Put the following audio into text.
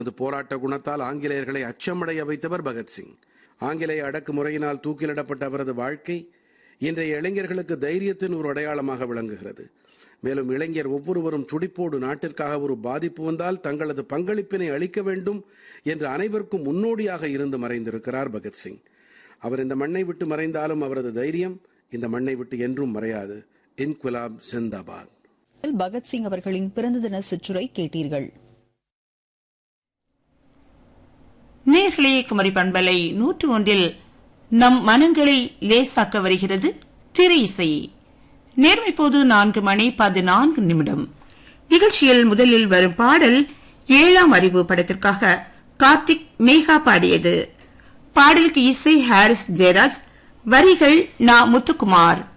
தனது போராட்ட குணத்தால் ஆங்கிலேயர்களை அச்சமடைய வைத்தவர் பகத்சிங் ஆங்கிலேய அடக்குமுறையினால் தூக்கிலிடப்பட்ட அவரது வாழ்க்கை இன்றைய இளைஞர்களுக்கு தைரியத்தின் ஒரு அடையாளமாக விளங்குகிறது மேலும் இளைஞர் ஒவ்வொருவரும் துடிப்போடு நாட்டிற்காக ஒரு பாதிப்பு வந்தால் தங்களது பங்களிப்பினை அளிக்க வேண்டும் என்று அனைவருக்கும் முன்னோடியாக இருந்து மறைந்திருக்கிறார் பகத்சிங் அவர் இந்த மண்ணை விட்டு மறைந்தாலும் அவரது தைரியம் இந்த மண்ணை விட்டு என்றும் மறையாது இன்குலாப் ஜிந்தாபாத் பகத்சிங் அவர்களின் பிறந்த தின சிற்றுரை கேட்டீர்கள் நேர்களே குமரி பண்பலை நூற்று ஒன்றில் நம் மனங்களை லேசாக்க வருகிறது திரை இசை நேர்மை இப்போது நான்கு மணி பதினான்கு நிமிடம் நிகழ்ச்சியில் முதலில் வரும் பாடல் ஏழாம் அறிவு படத்திற்காக கார்த்திக் மேகா பாடியது பாடலுக்கு இசை ஹாரிஸ் ஜெயராஜ் வரிகள் நா முத்துக்குமார்